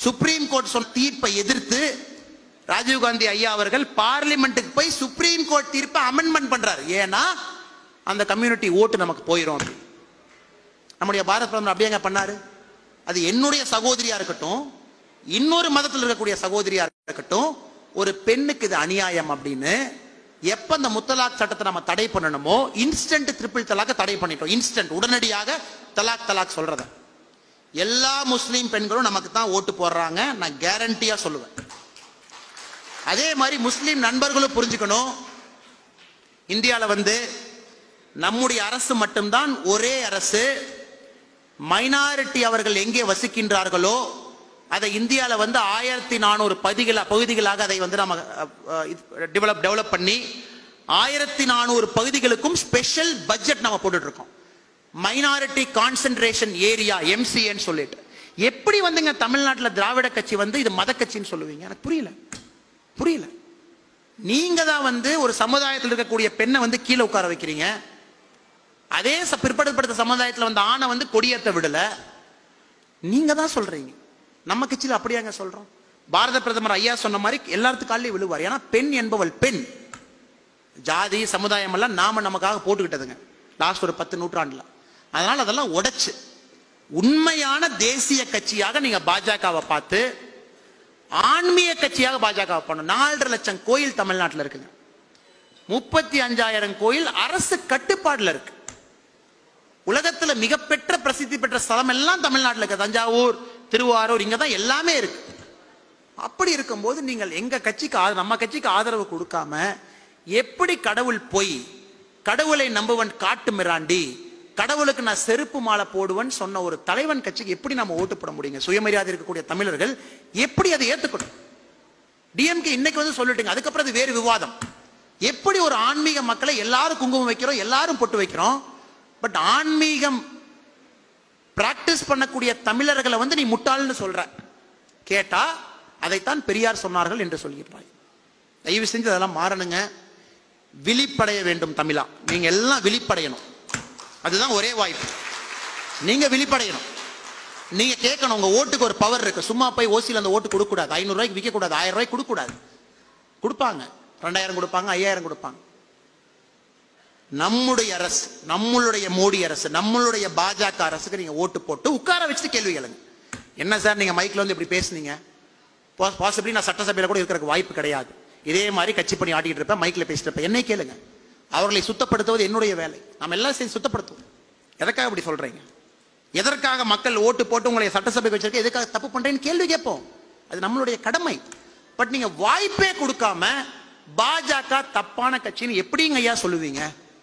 supreme court சொன்ன தீர்ப்பை எதிர்த்து ராஜீவ்காந்தி ஐயா அவர்கள் பார்லிமெண்ட்டுக்கு போய் சுப்ரீம் கோர்ட் தீர்ப்பை அமெண்ட்மெண்ட் பண்றாரு ஏன்னா அந்த கம்யூனிட்டி ஓட்டு நமக்கு போயிடும் அப்படி நம்முடைய பாரத பிரதமர் அப்படியேங்க பண்ணாரு அது என்னுடைய சகோதரியா இருக்கட்டும் இன்னொரு மதத்தில் இருக்கக்கூடிய சகோதரியா இருக்கட்டும் ஒரு பெண்ணுக்கு இது அநியாயம் அப்படின்னு எப்ப அந்த முத்தலாக் சட்டத்தை நம்ம தடை பண்ணணுமோ இன்ஸ்டன்ட் ட்ரிபிள் தலாக்க தடை பண்ணிட்டோம் இன்ஸ்டன்ட் உடனடியாக தலாக் தலாக் சொல்றத எல்லா முஸ்லீம் பெண்களும் நமக்கு தான் ஓட்டு போடுறாங்க நான் கேரண்டியா சொல்லுவேன் அதே மாதிரி முஸ்லீம் நண்பர்களும் புரிஞ்சுக்கணும் இந்தியாவில் வந்து நம்முடைய அரசு மட்டும்தான் ஒரே அரசு மைனாரிட்டி அவர்கள் எங்கே வசிக்கின்றார்களோ அதை இந்தியாவில் வந்து ஆயிரத்தி நானூறு பகுதிகள பகுதிகளாக அதை வந்து நம்ம டெவலப் டெவலப் பண்ணி ஆயிரத்தி நானூறு பகுதிகளுக்கும் ஸ்பெஷல் பட்ஜெட் நம்ம போட்டுட்டு இருக்கோம் மைனாரிட்டி கான்சென்ட்ரேஷன் ஏரியா எம்சிஏன்னு சொல்லிட்டு எப்படி வந்துங்க தமிழ்நாட்டில் திராவிட கட்சி வந்து இது மத கட்சின்னு சொல்லுவீங்க எனக்கு புரியல புரியல நீங்க தான் வந்து ஒரு சமுதாயத்தில் இருக்கக்கூடிய பெண்ணை வந்து கீழே உட்கார வைக்கிறீங்க அதே ச- பிற்படுத்தப்பட்ட சமுதாயத்தில் வந்து ஆணை வந்து கொடியேற்ற விடல நீங்க தான் சொல்றீங்க நம்ம கட்சியில் அப்படியாங்க சொல்றோம் பாரத பிரதமர் ஐயா சொன்ன மாதிரி எல்லாத்துக்கும் காலையும் விழுவார் ஏன்னா பெண் என்பவள் பெண் ஜாதி சமுதாயம் எல்லாம் நாம நமக்காக போட்டுக்கிட்டதுங்க லாஸ்ட் ஒரு பத்து நூற்றாண்டுல அதனால அதெல்லாம் உடைச்சு உண்மையான தேசிய கட்சியாக நீங்க பாஜகவை பார்த்து ஆன்மீக கட்சியாக பாஜக பண்ணணும் நாலரை லட்சம் கோயில் தமிழ்நாட்டில் இருக்குங்க முப்பத்தி அஞ்சாயிரம் கோயில் அரசு கட்டுப்பாடுல இருக்கு உலகத்துல மிகப்பெற்ற பிரசித்தி பெற்ற ஸ்தலம் எல்லாம் தமிழ்நாட்டில் இருக்கு தஞ்சாவூர் திருவாரூர் இங்க தான் எல்லாமே இருக்கு அப்படி இருக்கும்போது நீங்கள் எங்க கட்சிக்கு ஆதரவு நம்ம கட்சிக்கு ஆதரவு கொடுக்காம எப்படி கடவுள் பொய் கடவுளை நம்புவன் காட்டு மிராண்டி கடவுளுக்கு நான் செருப்பு மாலை போடுவன் சொன்ன ஒரு தலைவன் கட்சிக்கு எப்படி நம்ம ஓட்டு போட முடியுங்க சுயமரியாதை இருக்கக்கூடிய தமிழர்கள் எப்படி அதை ஏத்துக்கணும் டிஎம்கே இன்னைக்கு வந்து சொல்லிட்டுங்க அதுக்கப்புறம் அது வேறு விவாதம் எப்படி ஒரு ஆன்மீக மக்களை எல்லாரும் குங்குமம் வைக்கிறோம் எல்லாரும் பொட்டு வைக்கிறோம் பட் ஆன்மீகம் பிராக்டிஸ் பண்ணக்கூடிய தமிழர்களை வந்து நீ முட்டாள்னு சொல்ற கேட்டா அதைத்தான் பெரியார் சொன்னார்கள் என்று சொல்கிறாய் தயவு செஞ்சு அதெல்லாம் மாறணுங்க விழிப்படைய வேண்டும் தமிழா நீங்க எல்லாம் விழிப்படையணும் அதுதான் ஒரே வாய்ப்பு நீங்க விழிப்படையணும் நீங்க கேட்கணும் உங்க ஓட்டுக்கு ஒரு பவர் இருக்கு சும்மா போய் ஓசியில் அந்த ஓட்டு கொடுக்க கூடாது ஐநூறு ரூபாய்க்கு விற்க கூடாது ஆயிரம் ரூபாய்க்கு கொடுக்க கூடாது கொடுப்பாங்க ரெண்டாயிரம் கொடுப்பாங்க ஐயாயிரம் கொடுப்பாங்க நம்முடைய அரசு நம்மளுடைய மோடி அரசு நம்மளுடைய பாஜக அரசுக்கு நீங்க ஓட்டு போட்டு உட்கார வச்சுட்டு கேள்வி கேளுங்க என்ன சார் நீங்க மைக்ல வந்து இப்படி பேசுனீங்க பாசிபிளி நான் சட்டசபையில கூட இருக்கிறதுக்கு வாய்ப்பு கிடையாது இதே மாதிரி கட்சி பண்ணி ஆட்டிட்டு இருப்பேன் மைக்ல பேசிட்டு இருப்பேன் என்னை கேளுங்க அவர்களை சுத்தப்படுத்துவது என்னுடைய வேலை நாம் எல்லாம் சேர்ந்து சுத்தப்படுத்துவோம் எதற்காக இப்படி சொல்றீங்க எதற்காக மக்கள் ஓட்டு போட்டு உங்களை சட்டசபைக்கு வச்சிருக்க எதுக்காக தப்பு பண்றேன்னு கேள்வி கேட்போம் அது நம்மளுடைய கடமை பட் நீங்க வாய்ப்பே கொடுக்காம பாஜக தப்பான கட்சின்னு எப்படிங்க ஐயா சொல்லுவீங்க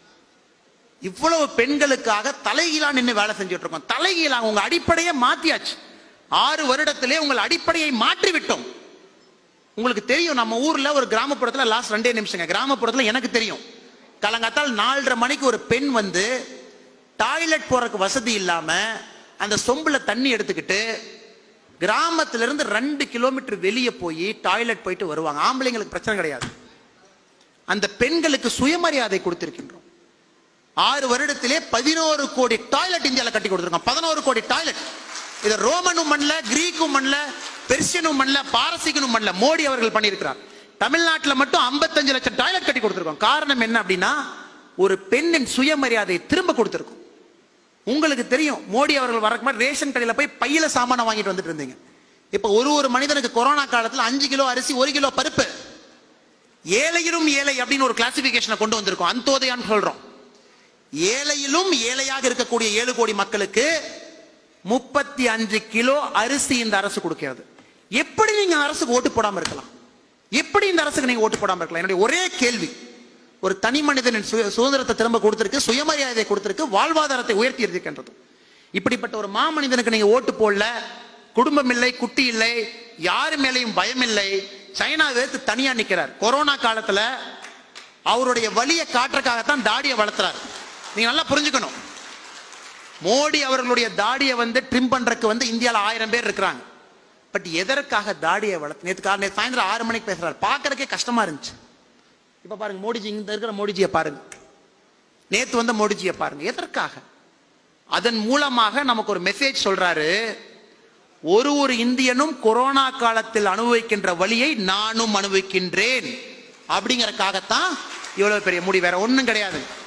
இவ்வளவு பெண்களுக்காக தலைகீழா நின்று வேலை செஞ்சுட்டு இருக்கோம் தலைகீழா உங்க அடிப்படையை மாத்தியாச்சு ஆறு வருடத்திலே உங்கள் அடிப்படையை மாற்றி விட்டோம் உங்களுக்கு தெரியும் நம்ம ஊர்ல ஒரு கிராமப்புறத்துல லாஸ்ட் ரெண்டே நிமிஷங்க கிராமப்புறத்துல எனக்கு தெரியும் காலங்காத்தால் நாலரை மணிக்கு ஒரு பெண் வந்து டாய்லெட் போறதுக்கு வசதி இல்லாம அந்த சொம்புல தண்ணி எடுத்துக்கிட்டு கிராமத்துல இருந்து ரெண்டு கிலோமீட்டர் வெளியே போய் டாய்லெட் போயிட்டு வருவாங்க ஆம்பளைங்களுக்கு பிரச்சனை கிடையாது அந்த பெண்களுக்கு சுயமரியாதை கொடுத்திருக்கின்றோம் ஆறு வருடத்திலே பதினோரு கோடி டாய்லெட் இந்தியாவில் கட்டி கொடுத்துருக்கோம் பதினோரு கோடி டாய்லெட் இது ரோமனும் மண்ல கிரீக்கும் மண்ல பெர்சியனும் மண்ல பாரசீகனும் மண்ல மோடி அவர்கள் பண்ணியிருக்கிறார் தமிழ்நாட்டில் மட்டும் 55 லட்சம் டாய்லெட் கட்டி கொடுத்துருக்கோம் காரணம் என்ன அப்படின்னா ஒரு பெண்ணின் சுயமரியாதையை திரும்ப கொடுத்துருக்கோம் உங்களுக்கு தெரியும் மோடி அவர்கள் வரக்கு மாதிரி ரேஷன் கடையில் போய் பையில சாமானை வாங்கிட்டு வந்துட்டு இருந்தீங்க இப்ப ஒரு ஒரு மனிதனுக்கு கொரோனா காலத்துல அஞ்சு கிலோ அரிசி ஒரு கிலோ பருப்பு ஏழையிலும் ஏழை அப்படின்னு ஒரு கிளாசிபிகேஷனை கொண்டு வந்திருக்கோம் அந்தோதயான்னு சொல்றோம் ஏழையிலும் ஏழையாக இருக்கக்கூடிய ஏழு கோடி மக்களுக்கு முப்பத்தி அஞ்சு கிலோ அரிசி இந்த அரசு கொடுக்கிறது எப்படி நீங்க அரசுக்கு ஓட்டு போடாம இருக்கலாம் எப்படி இந்த அரசுக்கு நீங்க ஓட்டு போடாம இருக்கலாம் என்னுடைய ஒரே கேள்வி ஒரு தனி மனிதனின் சுய- சுதந்திரத்தை திரும்ப கொடுத்திருக்கு சுயமரியாதை கொடுத்திருக்கு வாழ்வாதாரத்தை உயர்த்தி இருக்கின்றது இப்படிப்பட்ட ஒரு மாமனிதனுக்கு நீங்க ஓட்டு போடல குடும்பம் இல்லை குட்டி இல்லை யாரு மேலையும் பயம் இல்லை சைனா வேத்து தனியா நிக்கிறார் கொரோனா காலத்துல அவருடைய வலியை காட்டுறதுக்காகத்தான் தாடியை வளர்த்துறாரு நீங்க நல்லா புரிஞ்சுக்கணும் மோடி அவர்களுடைய தாடியை வந்து ட்ரிம் பண்றதுக்கு வந்து இந்தியால ஆயிரம் பேர் இருக்கிறாங்க பட் எதற்காக தாடியை வளர்த்து நேற்று காலை நேற்று சாயந்தரம் ஆறு மணிக்கு பேசுறாரு பார்க்கறதுக்கே கஷ்டமா இருந்துச்சு இப்ப பாருங்க மோடிஜி இங்க இருக்கிற மோடிஜியை பாருங்க நேத்து வந்த மோடிஜியை பாருங்க எதற்காக அதன் மூலமாக நமக்கு ஒரு மெசேஜ் சொல்றாரு ஒரு ஒரு இந்தியனும் கொரோனா காலத்தில் அனுபவிக்கின்ற வழியை நானும் அனுபவிக்கின்றேன் அப்படிங்கறக்காகத்தான் இவ்வளவு பெரிய முடி வேற ஒண்ணும் கிடையாது